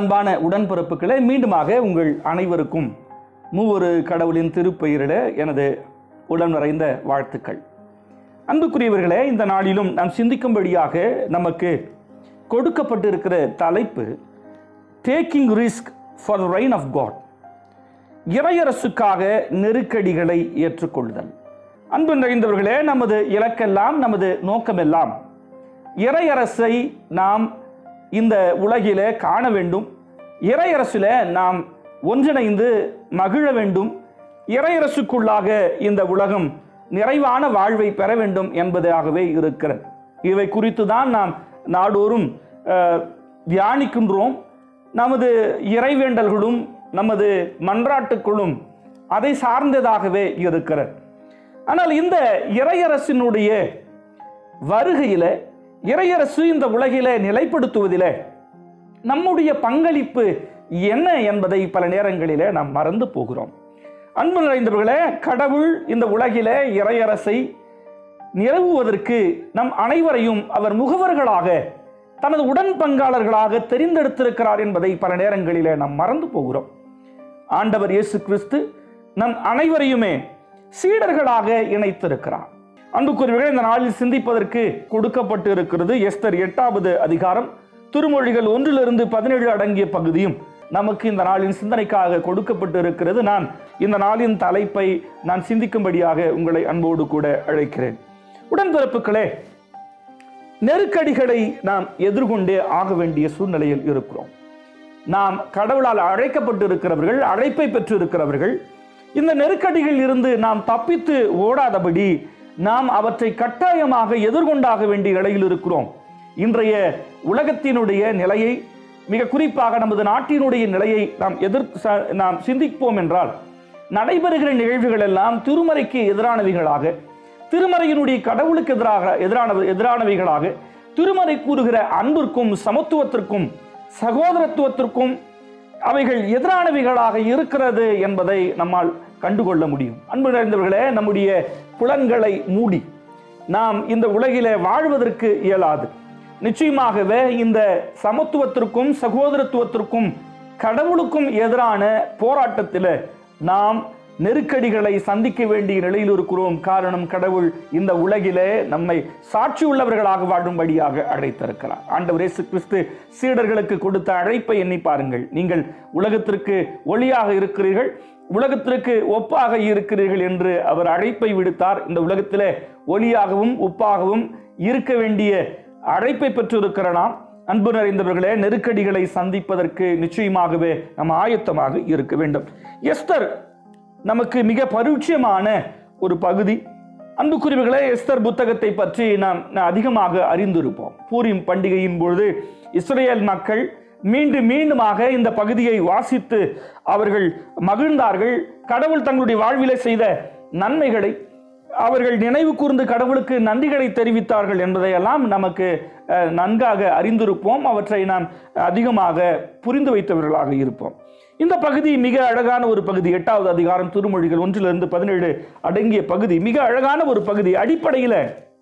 அன்பான உடன்பிறப்புகளே மீண்டுமாக உங்கள் அனைவருக்கும் மூவொரு கடவுளின் திருப்பெயரிட எனது உடன் நிறைந்த வாழ்த்துக்கள் அன்புக்குரியவர்களே இந்த நாளிலும் நாம் சிந்திக்கும்படியாக நமக்கு கொடுக்கப்பட்டிருக்கிற தலைப்பு taking risk for the reign of God இறையரசுக்காக நெருக்கடிகளை ஏற்றுக்கொள்ளுதல் அன்பு நிறைந்தவர்களே நமது இலக்கெல்லாம் நமது நோக்கமெல்லாம் இறையரசை நாம் இந்த உலகிலே காண வேண்டும் இறையரசில் நாம் ஒன்றிணைந்து மகிழ வேண்டும் இறையரசுக்குள்ளாக இந்த உலகம் நிறைவான வாழ்வை பெற வேண்டும் என்பதாகவே இருக்கிறது இவை குறித்து தான் நாம் நாடோறும் அஹ், தியானிக்கின்றோம் நமது இறைவேண்டல்களும் நமது மன்றாட்டுக்களும் அதை சார்ந்ததாகவே இருக்கிறது ஆனால் இந்த இறையரசினுடைய வருகையில இறையரசு இந்த உலகில நிலைப்படுத்துவதிலே நம்முடைய பங்களிப்பு என்ன என்பதை பல நேரங்களிலே நாம் மறந்து போகிறோம் அன்பு நிறைந்தவர்களே கடவுள் இந்த உலகிலே இறையரசை நிறுவுவதற்கு நம் அனைவரையும் அவர் முகவர்களாக தனது உடன் பங்காளர்களாக தெரிந்தெடுத்திருக்கிறார் என்பதை பல நேரங்களிலே நாம் மறந்து போகிறோம் ஆண்டவர் இயேசு கிறிஸ்து நம் அனைவரையுமே சீடர்களாக இணைத்திருக்கிறார் அன்புக்குரியவர்கள் இந்த நாளில் சிந்திப்பதற்கு கொடுக்கப்பட்டு இருக்கிறது எஸ்தர் எட்டாவது அதிகாரம் திருமொழிகள் ஒன்றிலிருந்து பதினேழு அடங்கிய பகுதியும் நமக்கு இந்த நாளின் சிந்தனைக்காக கொடுக்கப்பட்டு இருக்கிறது நான் இந்த நாளின் தலைப்பை நான் சிந்திக்கும்படியாக உங்களை அன்போடு கூட அழைக்கிறேன் உடன்பிறப்புகளே நெருக்கடிகளை நாம் எதிர்கொண்டே ஆக வேண்டிய சூழ்நிலையில் இருக்கிறோம் நாம் கடவுளால் அழைக்கப்பட்டு இருக்கிறவர்கள் அழைப்பை பெற்று இருக்கிறவர்கள் இந்த நெருக்கடிகளில் இருந்து நாம் தப்பித்து ஓடாதபடி நாம் அவற்றை கட்டாயமாக எதிர்கொண்டாக வேண்டிய நிலையில் இருக்கிறோம் இன்றைய உலகத்தினுடைய நிலையை மிக குறிப்பாக நமது நாட்டினுடைய நிலையை நாம் எதிர் ச- நாம் சிந்திப்போம் என்றால் நடைபெறுகிற நிகழ்வுகள் எல்லாம் திருமறைக்கு எதிரானவைகளாக திருமறையினுடைய கடவுளுக்கு எதிராக எதிரான எதிரானவைகளாக திருமறை கூறுகிற அன்பிற்கும் சமத்துவத்திற்கும் சகோதரத்துவத்திற்கும் அவைகள் எதிரானவைகளாக இருக்கிறது என்பதை நம்மால் கண்டுகொள்ள முடியும் அன்பு நிறைந்தவர்களே நம்முடைய புலன்களை மூடி நாம் இந்த உலகிலே வாழ்வதற்கு இயலாது நிச்சயமாகவே இந்த சமத்துவத்திற்கும் சகோதரத்துவத்திற்கும் கடவுளுக்கும் எதிரான போராட்டத்தில் நாம் நெருக்கடிகளை சந்திக்க வேண்டிய நிலையில் இருக்கிறோம் காரணம் கடவுள் இந்த உலகிலே நம்மை சாட்சி உள்ளவர்களாக வாழும்படியாக அழைத்திருக்கிறார் ஆண்டவர் இயேசு கிறிஸ்து சீடர்களுக்கு கொடுத்த அழைப்பை எண்ணி பாருங்கள் நீங்கள் உலகத்திற்கு ஒளியாக இருக்கிறீர்கள் உலகத்திற்கு ஒப்பாக இருக்கிறீர்கள் என்று அவர் அழைப்பை விடுத்தார் இந்த உலகத்திலே ஒளியாகவும் உப்பாகவும் இருக்க வேண்டிய அழைப்பை பெற்றிருக்கிற நாம் அன்பு நிறைந்தவர்களே நெருக்கடிகளை சந்திப்பதற்கு நிச்சயமாகவே நாம் ஆயத்தமாக இருக்க வேண்டும் எஸ்தர் நமக்கு மிக பரிச்சயமான ஒரு பகுதி அன்புக்குரியவர்களே எஸ்தர் புத்தகத்தை பற்றி நாம் நாம் அதிகமாக அறிந்திருப்போம் பூரிம் பண்டிகையின் பொழுது இஸ்ரேல் மக்கள் மீண்டும் மீண்டுமாக இந்த பகுதியை வாசித்து அவர்கள் மகிழ்ந்தார்கள் கடவுள் தங்களுடைய வாழ்விலே செய்த நன்மைகளை அவர்கள் நினைவு கூர்ந்து கடவுளுக்கு நன்றிகளை தெரிவித்தார்கள் என்பதையெல்லாம் நமக்கு அஹ், நன்காக அறிந்திருப்போம் அவற்றை நாம் அதிகமாக புரிந்து வைத்தவர்களாக இருப்போம் இந்த பகுதி மிக அழகான ஒரு பகுதி எட்டாவது அதிகாரம் திருமொழிகள் ஒன்றிலிருந்து பதினேழு அடங்கிய பகுதி மிக அழகான ஒரு பகுதி அடிப்படையில்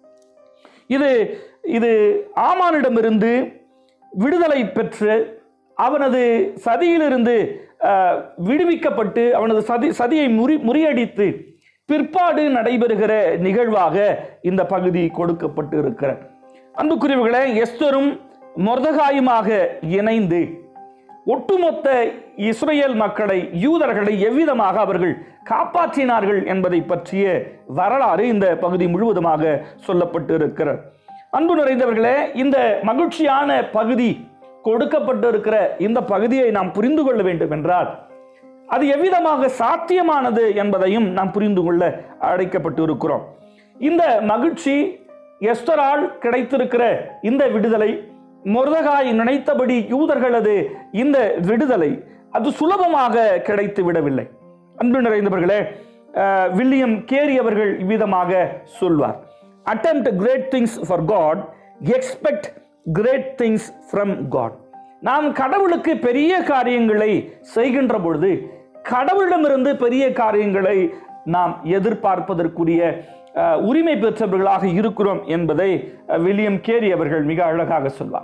இது இது ஆமானிடமிருந்து விடுதலை பெற்று அவனது சதியிலிருந்து அஹ், விடுவிக்கப்பட்டு அவனது சதி சதியை முறி முறியடித்து பிற்பாடு நடைபெறுகிற நிகழ்வாக இந்த பகுதி கொடுக்கப்பட்டு இருக்கிற அன்புக்குரியவர்களே எஸ்தரும் மொர்தகாயுமாக இணைந்து ஒட்டுமொத்த இஸ்ரேல் மக்களை யூதர்களை எவ்விதமாக அவர்கள் காப்பாற்றினார்கள் என்பதை பற்றிய வரலாறு இந்த பகுதி முழுவதுமாக சொல்லப்பட்டு இருக்கிறது அன்பு நிறைந்தவர்களே இந்த மகிழ்ச்சியான பகுதி கொடுக்கப்பட்டிருக்கிற இந்த பகுதியை நாம் புரிந்து கொள்ள வேண்டும் என்றால் அது எவ்விதமாக சாத்தியமானது என்பதையும் நாம் புரிந்து கொள்ள அழைக்கப்பட்டு இருக்கிறோம் இந்த மகிழ்ச்சி எஸ்தரால் கிடைத்திருக்கிற இந்த விடுதலை மொர்தகாய் நினைத்தபடி யூதர்களது இந்த விடுதலை அது சுலபமாக கிடைத்து விடவில்லை அன்பு நிறைந்தவர்களே அஹ், வில்லியம் கேரி அவர்கள் இவ்விதமாக சொல்வார் attempt great things for God expect great things from God நாம் கடவுளுக்கு பெரிய காரியங்களை செய்கின்ற பொழுது கடவுளிடமிருந்து பெரிய காரியங்களை நாம் எதிர்பார்ப்பதற்குரிய அஹ், உரிமை பெற்றவர்களாக இருக்கிறோம் என்பதை அஹ், வில்லியம் கேரி அவர்கள் மிக அழகாக சொல்வார்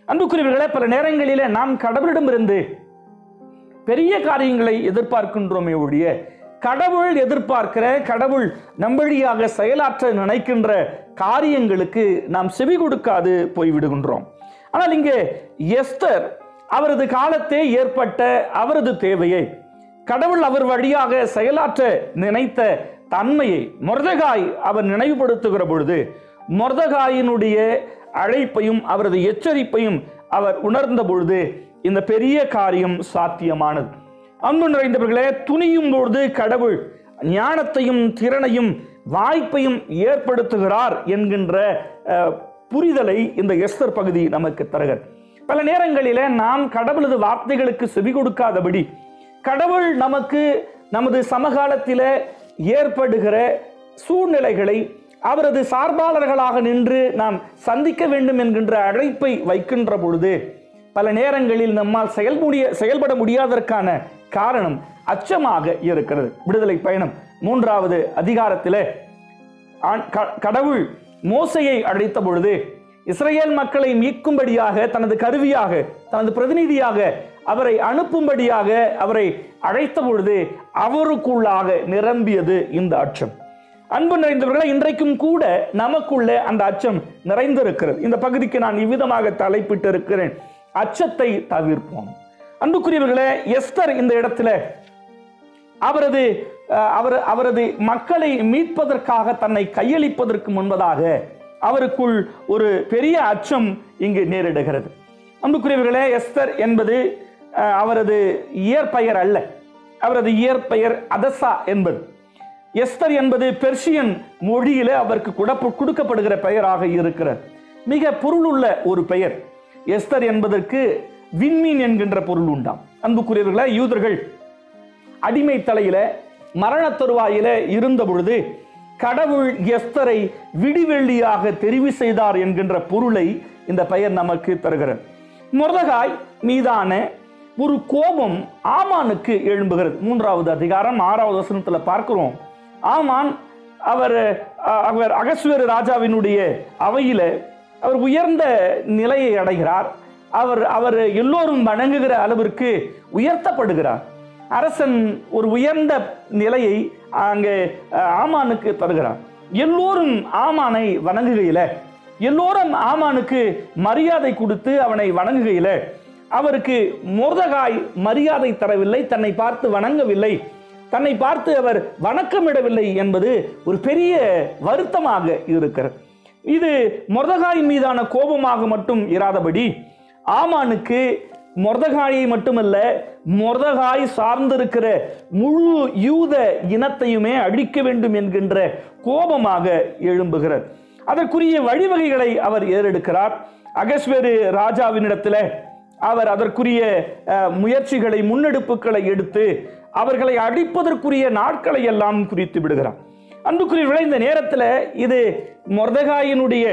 அன்புக்குரியவர்களே பல நேரங்களிலே நாம் கடவுளிடமிருந்து பெரிய காரியங்களை எதிர்பார்க்கின்றோமே ஒழிய கடவுள் எதிர்பார்க்கிற கடவுள் நம்பழியாக செயலாற்ற நினைக்கின்ற காரியங்களுக்கு நாம் செவி கொடுக்காது போய்விடுகின்றோம் ஆனால் இங்கே எஸ்தர் அவரது காலத்தே ஏற்பட்ட அவரது தேவையை கடவுள் அவர் வழியாக செயலாற்ற நினைத்த தன்மையை மொர்தகாய் அவர் நினைவுபடுத்துகிற பொழுது மொர்தகாயினுடைய அழைப்பையும் அவரது எச்சரிப்பையும் அவர் உணர்ந்த பொழுது இந்த பெரிய காரியம் சாத்தியமானது அன்பு நிறைந்தவர்களே துணியும் பொழுது கடவுள் ஞானத்தையும் திறனையும் வாய்ப்பையும் ஏற்படுத்துகிறார் என்கின்ற அஹ், புரிதலை இந்த எஸ்தர் பகுதி நமக்கு தருகிறது பல நேரங்களிலே நாம் கடவுளது வார்த்தைகளுக்கு செவி கொடுக்காதபடி கடவுள் நமக்கு நமது சமகாலத்திலே ஏற்படுகிற சூழ்நிலைகளை அவரது சார்பாளர்களாக நின்று நாம் சந்திக்க வேண்டும் என்கின்ற அழைப்பை வைக்கின்ற பொழுது பல நேரங்களில் நம்மால் செயல்முடிய செயல்பட முடியாததற்கான காரணம் அச்சமாக இருக்கிறது விடுதலை பயணம் மூன்றாவது அதிகாரத்திலே ஆண்- க- கடவுள் மோசையை அழைத்த பொழுது இஸ்ரேல் மக்களை மீட்கும்படியாக தனது கருவியாக தனது பிரதிநிதியாக அவரை அனுப்பும்படியாக அவரை அழைத்த பொழுது அவருக்குள்ளாக நிரம்பியது இந்த அச்சம் அன்பு நிறைந்தவர்களை இன்றைக்கும் கூட நமக்குள்ள அந்த அச்சம் நிறைந்திருக்கிறது இந்த பகுதிக்கு நான் இவ்விதமாக தலைப்பிட்டு இருக்கிறேன் அச்சத்தை தவிர்ப்போம் அன்புக்குரியவர்களே எஸ்தர் இந்த இடத்துல அவரது அஹ், அவர் அவரது மக்களை மீட்பதற்காக தன்னை கையளிப்பதற்கு முன்பதாக அவருக்குள் ஒரு பெரிய அச்சம் இங்கு நேரிடுகிறது அன்புக்குரியவர்களே எஸ்தர் என்பது அஹ், அவரது இயற்பெயர் அல்ல அவரது இயற்பெயர் அதசா என்பது எஸ்தர் என்பது பெர்ஷியன் மொழியில அவருக்கு குடப்பு கொடுக்கப்படுகிற பெயராக இருக்கிறது மிக பொருளுள்ள ஒரு பெயர் எஸ்தர் என்பதற்கு விண்மீன் என்கின்ற பொருள் உண்டாம் அன்புக்குரியவர்களே யூதர்கள் அடிமை தலையில மரண தருவாயில இருந்த பொழுது கடவுள் எஸ்தரை விடிவெள்ளியாக தெரிவு செய்தார் என்கின்ற பொருளை இந்த பெயர் நமக்கு தருகிறது மொர்தகாய் மீதான ஒரு கோபம் ஆமானுக்கு எழும்புகிறது மூன்றாவது அதிகாரம் ஆறாவது வசனத்துல பார்க்கிறோம் ஆமான் அவர் அஹ், அவர் அகஸ்வேரு ராஜாவினுடைய அவையில அவர் உயர்ந்த நிலையை அடைகிறார் அவர் அவர் எல்லோரும் வணங்குகிற அளவிற்கு உயர்த்தப்படுகிறார் அரசன் ஒரு உயர்ந்த நிலையை அங்கே அஹ், ஆமானுக்கு தருகிறார் எல்லோரும் ஆமானை வணங்குகையில எல்லோரும் ஆமானுக்கு மரியாதை கொடுத்து அவனை வணங்குகையில அவருக்கு மொர்தகாய் மரியாதை தரவில்லை தன்னை பார்த்து வணங்கவில்லை தன்னை பார்த்து அவர் வணக்கமிடவில்லை என்பது ஒரு பெரிய வருத்தமாக இருக்கிறது இது மொர்தகாயின் மீதான கோபமாக மட்டும் இராதபடி ஆமானுக்கு மொர்தகாயை மட்டுமல்ல மொர்தகாய் சார்ந்திருக்கிற முழு யூத இனத்தையுமே அழிக்க வேண்டும் என்கின்ற கோபமாக எழும்புகிறது அதற்குரிய வழிவகைகளை அவர் ஏறெடுக்கிறார் அகஸ்வேரு ராஜாவினிடத்தில் அவர் அதற்குரிய அஹ், முயற்சிகளை முன்னெடுப்புகளை எடுத்து அவர்களை அடிப்பதற்குரிய நாட்களை எல்லாம் குறித்து விடுகிறார் அன்புக்குரியவர்களே இந்த நேரத்தில் இது மொர்தகாயினுடைய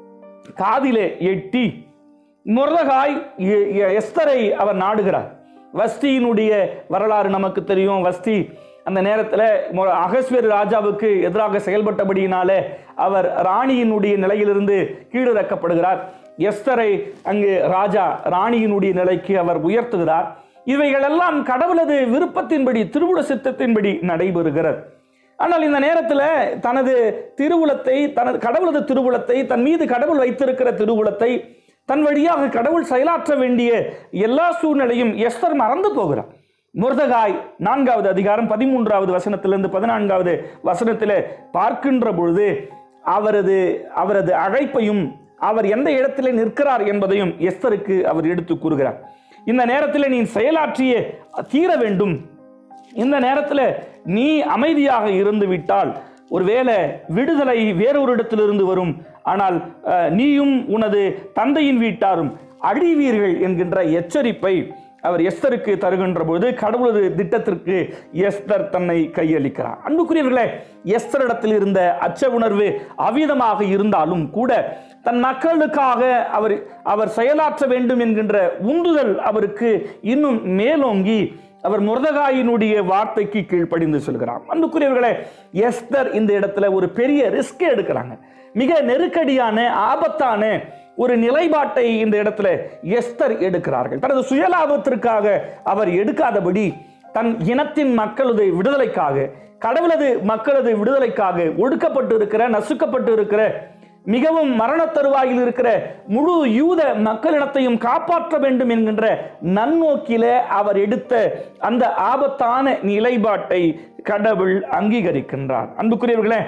காதிலே எட்டி மொர்தகாய் எ- எ- எஸ்தரை அவர் நாடுகிறார் வஸ்தியினுடைய வரலாறு நமக்கு தெரியும் வஸ்தி அந்த நேரத்தில் அகஸ்வேரு ராஜாவுக்கு எதிராக செயல்பட்டபடியினாலே அவர் ராணியினுடைய நிலையிலிருந்து கீழிறக்கப்படுகிறார் எஸ்தரை அங்கு ராஜா ராணியினுடைய நிலைக்கு அவர் உயர்த்துகிறார் இவைகளெல்லாம் கடவுளது விருப்பத்தின்படி திருவுள சித்தத்தின்படி நடைபெறுகிறது ஆனால் இந்த நேரத்தில் தனது திருவுளத்தை தனது கடவுளது திருவுளத்தை தன் மீது கடவுள் வைத்திருக்கிற திருவுளத்தை தன் வழியாக கடவுள் செயலாற்ற வேண்டிய எல்லா சூழ்நிலையும் எஸ்தர் மறந்து போகிறார் முர்தகாய் நான்காவது அதிகாரம் பதிமூன்றாவது வசனத்திலிருந்து பதினான்காவது வசனத்தில் பார்க்கின்ற பொழுது அவரது அவரது அழைப்பையும் அவர் எந்த இடத்திலே நிற்கிறார் என்பதையும் எஸ்தருக்கு அவர் எடுத்து கூறுகிறார் இந்த நேரத்தில் நீ செயலாற்றிய தீர வேண்டும் இந்த நேரத்தில் நீ அமைதியாக இருந்து விட்டால் ஒருவேளை விடுதலை வேறொரு இடத்திலிருந்து வரும் ஆனால் அஹ், நீயும் உனது தந்தையின் வீட்டாரும் அழிவீர்கள் என்கின்ற எச்சரிப்பை அவர் எஸ்தருக்கு தருகின்ற போது கடவுளது திட்டத்திற்கு எஸ்தர் தன்னை கையளிக்கிறார் அன்புக்குரியவர்களே எஸ்தரிடத்தில் இருந்த அச்ச உணர்வு அவிதமாக இருந்தாலும் கூட தன் மக்களுக்காக அவர் அவர் செயலாற்ற வேண்டும் என்கின்ற உந்துதல் அவருக்கு இன்னும் மேலோங்கி அவர் முருதகாயினுடைய வார்த்தைக்கு கீழ்ப்படிந்து சொல்கிறார் அன்புக்குரியவர்களே எஸ்தர் இந்த இடத்துல ஒரு பெரிய ரிஸ்க் எடுக்கிறாங்க மிக நெருக்கடியான ஆபத்தான ஒரு நிலைப்பாட்டை இந்த இடத்துல எஸ்தர் எடுக்கிறார்கள் தனது சுயலாபத்திற்காக அவர் எடுக்காதபடி தன் இனத்தின் மக்களது விடுதலைக்காக கடவுளது மக்களது விடுதலைக்காக ஒடுக்கப்பட்டு இருக்கிற நசுக்கப்பட்டு இருக்கிற மிகவும் மரண தருவாயில் இருக்கிற முழு யூத மக்களிடத்தையும் காப்பாற்ற வேண்டும் என்கின்ற நன்னோக்கில அவர் எடுத்த அந்த ஆபத்தான நிலைப்பாட்டை கடவுள் அங்கீகரிக்கின்றார் அன்புக்குரியவர்களே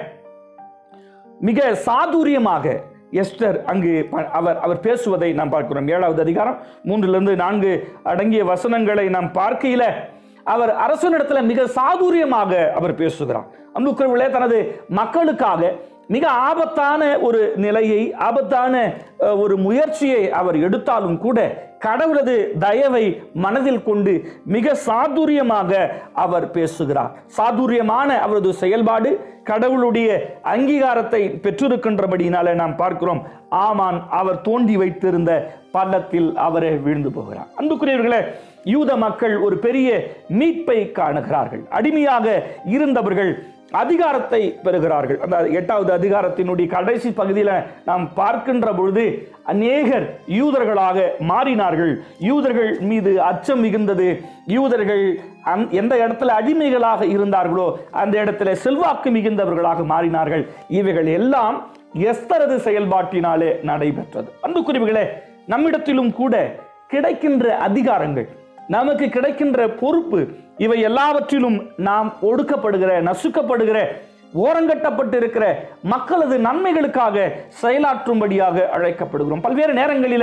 மிக சாதுரியமாக எஸ்டர் அங்கு ப- அவர் அவர் பேசுவதை நாம் பார்க்கிறோம் ஏழாவது அதிகாரம் மூன்றிலிருந்து நான்கு அடங்கிய வசனங்களை நாம் பார்க்கையில அவர் அரசனிடத்துல மிக சாதுரியமாக அவர் பேசுகிறார் அன்புக்குரியவர்களே தனது மக்களுக்காக மிக ஆபத்தான ஒரு நிலையை ஆபத்தான அஹ், ஒரு முயற்சியை அவர் எடுத்தாலும் கூட கடவுளது தயவை மனதில் கொண்டு மிக சாதுரியமாக அவர் பேசுகிறார் சாதுரியமான அவரது செயல்பாடு கடவுளுடைய அங்கீகாரத்தை பெற்றிருக்கின்றபடியினால நாம் பார்க்கிறோம் ஆமான் அவர் தோண்டி வைத்திருந்த பள்ளத்தில் அவரே வீழ்ந்து போகிறார் அன்புக்குரியவர்களே யூத மக்கள் ஒரு பெரிய மீட்பை காணுகிறார்கள் அடிமையாக இருந்தவர்கள் அதிகாரத்தை பெறுகிறார்கள் அந்த எட்டாவது அதிகாரத்தினுடைய கடைசி பகுதியில் நாம் பார்க்கின்ற பொழுது அநேகர் யூதர்களாக மாறினார்கள் யூதர்கள் மீது அச்சம் மிகுந்தது யூதர்கள் அந்த- எந்த இடத்துல அடிமைகளாக இருந்தார்களோ அந்த இடத்துல செல்வாக்கு மிகுந்தவர்களாக மாறினார்கள் இவைகள் எல்லாம் எஸ்தரது செயல்பாட்டினாலே நடைபெற்றது அன்புக்குரியவர்களே நம்மிடத்திலும் கூட கிடைக்கின்ற அதிகாரங்கள் நமக்கு கிடைக்கின்ற பொறுப்பு இவை எல்லாவற்றிலும் நாம் ஒடுக்கப்படுகிற நசுக்கப்படுகிற ஓரங்கட்டப்பட்டிருக்கிற மக்களது நன்மைகளுக்காக செயலாற்றும்படியாக அழைக்கப்படுகிறோம் பல்வேறு நேரங்களில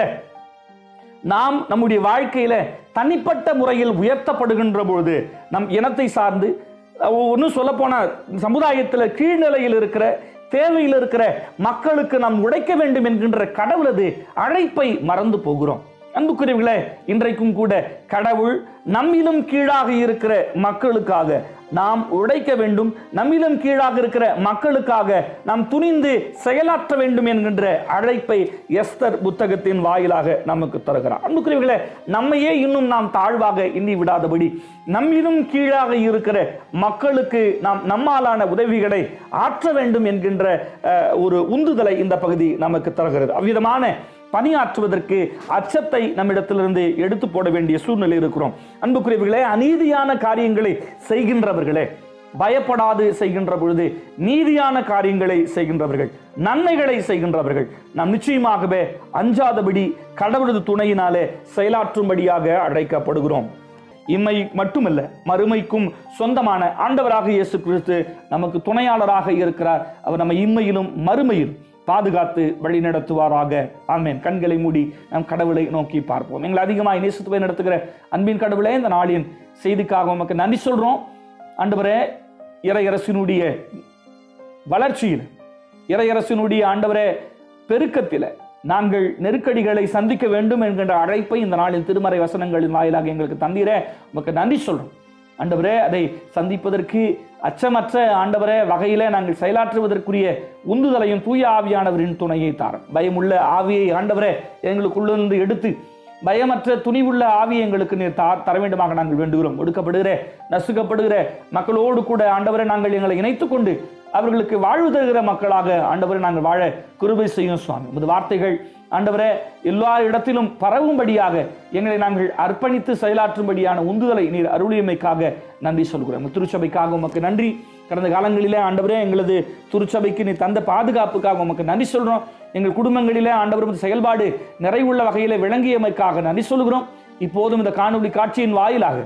நாம் நம்முடைய வாழ்க்கையில தனிப்பட்ட முறையில் உயர்த்தப்படுகின்ற பொழுது நம் இனத்தை சார்ந்து ஒன்றும் சொல்ல போனா சமுதாயத்தில் கீழ்நிலையில் இருக்கிற தேவையில் இருக்கிற மக்களுக்கு நாம் உழைக்க வேண்டும் என்கின்ற கடவுளது அழைப்பை மறந்து போகிறோம் அன்புக்குரியவர்களே இன்றைக்கும் கூட கடவுள் நம்மிலும் கீழாக இருக்கிற மக்களுக்காக நாம் உழைக்க வேண்டும் நம்மிலும் கீழாக இருக்கிற மக்களுக்காக நாம் துணிந்து செயலாற்ற வேண்டும் என்கின்ற அழைப்பை எஸ்தர் புத்தகத்தின் வாயிலாக நமக்கு தருகிறார் அன்புக்குரியவர்களே நம்மையே இன்னும் நாம் தாழ்வாக எண்ணி விடாதபடி நம்மிலும் கீழாக இருக்கிற மக்களுக்கு நாம் நம்மாலான உதவிகளை ஆற்ற வேண்டும் என்கின்ற அஹ், ஒரு உந்துதலை இந்த பகுதி நமக்கு தருகிறது அவ்விதமான பணியாற்றுவதற்கு அச்சத்தை நம்மிடத்திலிருந்து எடுத்து போட வேண்டிய சூழ்நிலை இருக்கிறோம் அன்புக்குரியவர்களே அநீதியான காரியங்களை செய்கின்றவர்களே பயப்படாது செய்கின்ற பொழுது நீதியான காரியங்களை செய்கின்றவர்கள் நன்மைகளை செய்கின்றவர்கள் நாம் நிச்சயமாகவே அஞ்சாதபடி கடவுளது துணையினாலே செயலாற்றும்படியாக அழைக்கப்படுகிறோம் இம்மை மட்டுமல்ல மறுமைக்கும் சொந்தமான ஆண்டவராக இயேசு கிறிஸ்து நமக்கு துணையாளராக இருக்கிறார் அவர் நம்ம இம்மையிலும் மறுமையிலும் பாதுகாத்து வழி நடத்துவாராக ஆமென் கண்களை மூடி நம் கடவுளை நோக்கி பார்ப்போம் எங்களை அதிகமாக நேசித்துவை நடத்துகிற அன்பின் கடவுளே இந்த நாளின் செய்திக்காக உமக்கு நன்றி சொல்றோம் ஆண்டவரே இறையரசினுடைய வளர்ச்சியில் இறையரசினுடைய ஆண்டவரே பெருக்கத்தில் நாங்கள் நெருக்கடிகளை சந்திக்க வேண்டும் என்கின்ற அழைப்பை இந்த நாளில் திருமறை வசனங்களின் வாயிலாக எங்களுக்கு தந்தீரே உமக்கு நன்றி சொல்றோம் ஆண்டவரே அதை சந்திப்பதற்கு அச்சமற்ற ஆண்டவரே வகையில நாங்கள் செயலாற்றுவதற்குரிய உந்துதலையும் தூய ஆவியானவரின் துணையை தாரும் பயமுள்ள ஆவியை ஆண்டவரே எங்களுக்குள்ளிருந்து எடுத்து பயமற்ற துணிவுள்ள ஆவியை எங்களுக்கு நீர் தா தர வேண்டுமாக நாங்கள் வேண்டுகிறோம் ஒடுக்கப்படுகிற நசுக்கப்படுகிற மக்களோடு கூட ஆண்டவரை நாங்கள் எங்களை இணைத்துக் கொண்டு அவர்களுக்கு வாழ்வு தருகிற மக்களாக ஆண்டவரை நாங்கள் வாழ கிருபை செய்யும் சுவாமி உமது வார்த்தைகள் ஆண்டவரே எல்லா இடத்திலும் பரவும்படியாக எங்களை நாங்கள் அர்ப்பணித்து செயலாற்றும்படியான உந்துதலை நீர் அருளியமைக்காக நன்றி சொல்கிறோம் உங்க திருச்சபைக்காக உமக்கு நன்றி கடந்த காலங்களிலே ஆண்டவரே எங்களது திருச்சபைக்கு நீ தந்த பாதுகாப்புக்காக உமக்கு நன்றி சொல்றோம் எங்கள் குடும்பங்களிலே ஆண்டவர் உமது செயல்பாடு நிறைவுள்ள வகையில விளங்கியமைக்காக நன்றி சொல்கிறோம் இப்போதும் இந்த காணொளி காட்சியின் வாயிலாக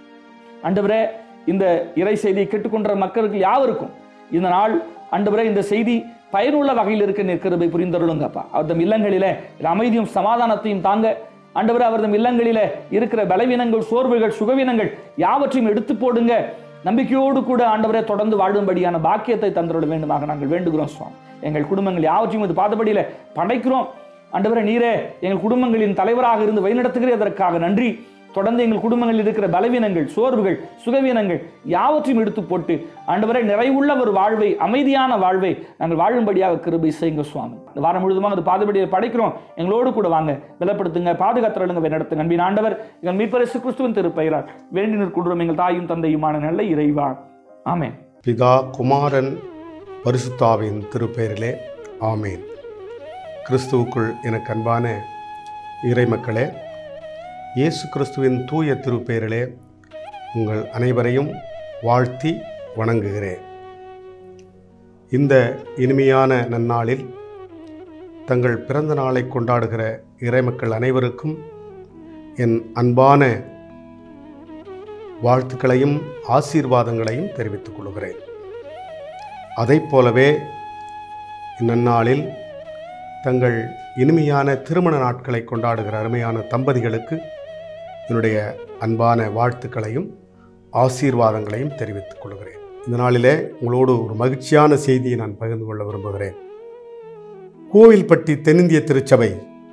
ஆண்டவரே இந்த இறை செய்தியை கேட்டுக்கொண்ட மக்களுக்கு யாவருக்கும் இந்த நாள் ஆண்டவரே இந்த செய்தி பயனுள்ள வகையில் இருக்க நிற்கிறதை புரிந்தருளுங்கப்பா அவர்தம் இல்லங்களிலே அமைதியும் சமாதானத்தையும் தாங்க ஆண்டவரே அவர்தம் இல்லங்களிலே இருக்கிற பலவீனங்கள் சோர்வுகள் சுகவீனங்கள் யாவற்றையும் எடுத்து போடுங்க நம்பிக்கையோடு கூட ஆண்டவரே தொடர்ந்து வாழும்படியான பாக்கியத்தை தந்துவிட வேண்டுமாக நாங்கள் வேண்டுகிறோம் சுவாமி எங்கள் குடும்பங்கள் யாவற்றையும் இது பாதபடியில படைக்கிறோம் ஆண்டவரே நீரே எங்கள் குடும்பங்களின் தலைவராக இருந்து வழிநடத்துகிறதற்காக நன்றி தொடர்ந்து எங்கள் குடும்பங்களில் இருக்கிற பலவீனங்கள் சோர்வுகள் சுகவீனங்கள் யாவற்றையும் எடுத்து போட்டு ஆண்டவரை நிறைவுள்ள ஒரு வாழ்வை அமைதியான வாழ்வை நாங்கள் வாழும்படியாக கிருபை செய்யுங்க சுவாமி இந்த வாரம் முழுதுமாக அந்த பாதுபடியை படைக்கிறோம் எங்களோடு கூட வாங்க பலப்படுத்துங்க பாதுகாத்துறலுங்க நடத்துங்க அன்பின் ஆண்டவர் எங்கள் மீட்பரசு கிறிஸ்துவின் திருப்பெயரால் வேண்டி நிற்கின்றோம் எங்கள் தாயும் தந்தையுமான நல்ல இறைவா ஆமென் பிதா குமாரன் பரிசுத்தாவின் திருப்பெயரிலே ஆமேன் கிறிஸ்துவுக்குள் எனக்கு அன்பான இறை மக்களே இயேசு கிறிஸ்துவின் தூய திருப்பெயரிலே உங்கள் அனைவரையும் வாழ்த்தி வணங்குகிறேன் இந்த இனிமையான நன்னாளில் தங்கள் பிறந்த நாளை கொண்டாடுகிற இறைமக்கள் அனைவருக்கும் என் அன்பான வாழ்த்துக்களையும் ஆசீர்வாதங்களையும் தெரிவித்துக் கொள்கிறேன் அதைப் போலவே இந்நன்னாளில் தங்கள் இனிமையான திருமண நாட்களை கொண்டாடுகிற அருமையான தம்பதிகளுக்கு என்னுடைய அன்பான வாழ்த்துக்களையும் ஆசீர்வாதங்களையும் தெரிவித்துக் கொள்கிறேன் இந்த நாளிலே உங்களோடு ஒரு மகிழ்ச்சியான செய்தியை நான் பகிர்ந்து கொள்ள விரும்புகிறேன் கோவில்பட்டி தென்னிந்திய திருச்சபை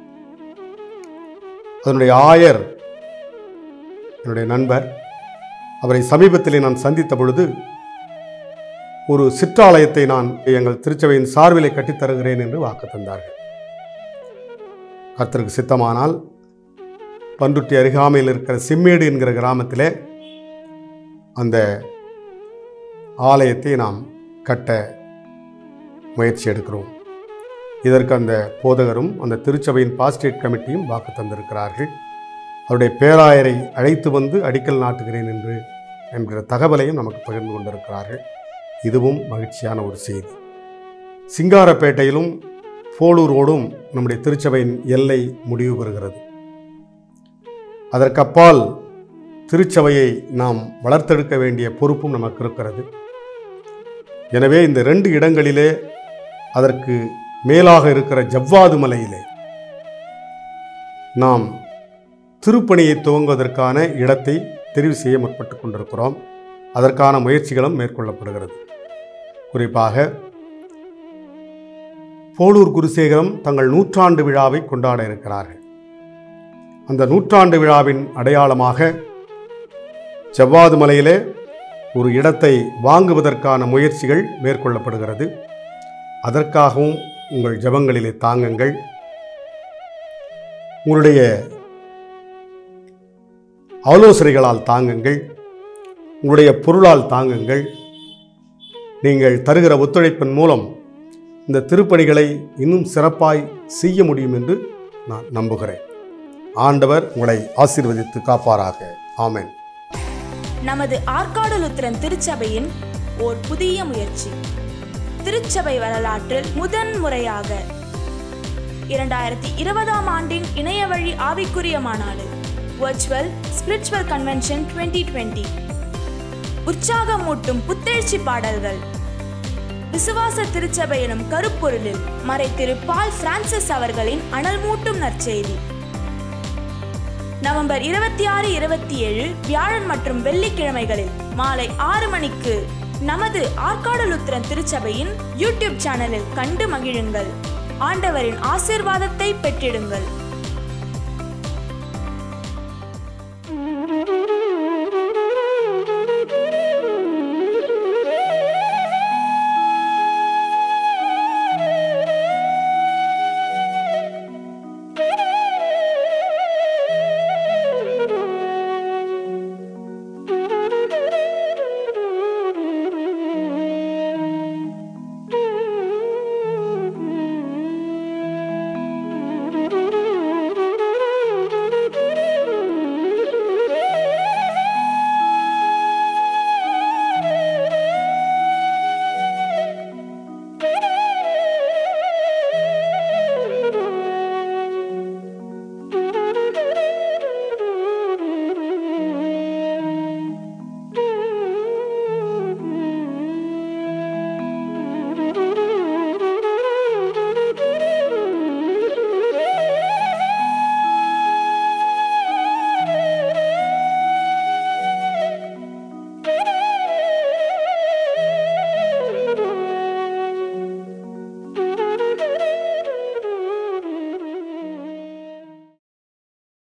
அதனுடைய ஆயர் என்னுடைய நண்பர் அவரை சமீபத்திலே நான் சந்தித்த பொழுது ஒரு சிற்றாலயத்தை நான் எங்கள் திருச்சபையின் சார்பிலே கட்டித்தருகிறேன் என்று வாக்கு தந்தார்கள் கர்த்தருக்கு சித்தமானால் பன்ருட்டி அருகாமையில் இருக்கிற சிம்மேடு என்கிற கிராமத்திலே அந்த ஆலயத்தை நாம் கட்ட முயற்சி எடுக்கிறோம் இதற்கு அந்த போதகரும் அந்த திருச்சபையின் பாஸ்டேட் கமிட்டியும் வாக்கு தந்திருக்கிறார்கள் அவருடைய பேராயரை அழைத்து வந்து அடிக்கல் நாட்டுகிறேன் என்று என்கிற தகவலையும் நமக்கு பகிர்ந்து கொண்டிருக்கிறார்கள் இதுவும் மகிழ்ச்சியான ஒரு செய்தி சிங்காரப்பேட்டையிலும் போலூரோடும் நம்முடைய திருச்சபையின் எல்லை முடிவு பெறுகிறது அதற்கப்பால் திருச்சபையை நாம் வளர்த்தெடுக்க வேண்டிய பொறுப்பும் நமக்கு இருக்கிறது எனவே இந்த ரெண்டு இடங்களிலே அதற்கு மேலாக இருக்கிற ஜவ்வாது மலையிலே நாம் திருப்பணியை துவங்குவதற்கான இடத்தை தெரிவு செய்ய முற்பட்டு கொண்டிருக்கிறோம் அதற்கான முயற்சிகளும் மேற்கொள்ளப்படுகிறது குறிப்பாக போலூர் குருசேகரம் தங்கள் நூற்றாண்டு விழாவை கொண்டாட இருக்கிறார்கள் அந்த நூற்றாண்டு விழாவின் அடையாளமாக செவ்வாது மலையிலே ஒரு இடத்தை வாங்குவதற்கான முயற்சிகள் மேற்கொள்ளப்படுகிறது அதற்காகவும் உங்கள் ஜபங்களிலே தாங்குங்கள் உங்களுடைய ஆலோசனைகளால் தாங்குங்கள் உங்களுடைய பொருளால் தாங்குங்கள் நீங்கள் தருகிற ஒத்துழைப்பின் மூலம் இந்த திருப்பணிகளை இன்னும் சிறப்பாய் செய்ய முடியும் என்று நான் நம்புகிறேன் ஆண்டவர் உங்களை ஆசீர்வதித்து காப்பாராக ஆமென் நமது ஆற்காடு லுத்திரன் திருச்சபையின் ஓர் புதிய முயற்சி திருச்சபை வரலாற்றில் முதன் முறையாக இரண்டாயிரத்தி இருபதாம் ஆண்டின் இணையவழி ஆவிக்குரிய மாநாடு வர்ச்சுவல் ஸ்பிரிச்சுவல் கன்வென்ஷன் 2020 உற்சாகமூட்டும் புத்தெழுச்சி பாடல்கள் விசுவாச திருச்சபை எனும் கருப்பொருளில் மறைத்திரு பால் பிரான்சிஸ் அவர்களின் அனல் மூட்டும் நற்செய்தி நவம்பர் இருபத்தி ஆறு இருபத்தி ஏழு வியாழன் மற்றும் வெள்ளிக்கிழமைகளில் மாலை ஆறு மணிக்கு நமது ஆற்காடு லுத்திரன் திருச்சபையின் யூடியூப் சேனலில் கண்டு மகிழுங்கள் ஆண்டவரின் ஆசீர்வாதத்தை பெற்றிடுங்கள்